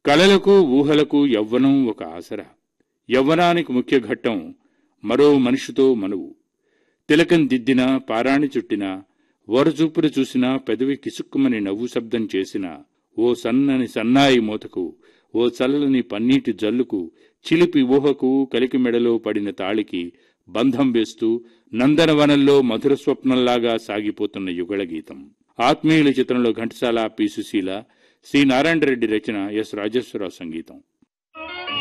కళలకు ఊహలకు యవ్వనం ఒక ఆసరా యవ్వనానికి ముఖ్య ఘట్టం మరో మనిషితో మనువు తిలకం దిద్దినా పారాణి చుట్టినా వరచూపులు చూసినా పెదవి కిసుక్కుమని నవ్వు శబ్దం చేసినా ఓ సన్నని సన్నాయి మూతకు ఓ చల్లని పన్నీటి జల్లుకు చిలిపి ఊహకు కలికి మెడలో పడిన తాళికి బంధం వేస్తూ నందనవనంలో మధుర స్వప్నంలాగా సాగిపోతున్న యుగళ గీతం ఆత్మీయుల చిత్రంలో ఘంటసాల పి సుశీల సి నారాయణ రెడ్డి రచన ఎస్ రాజేశ్వరరావు సంగీతం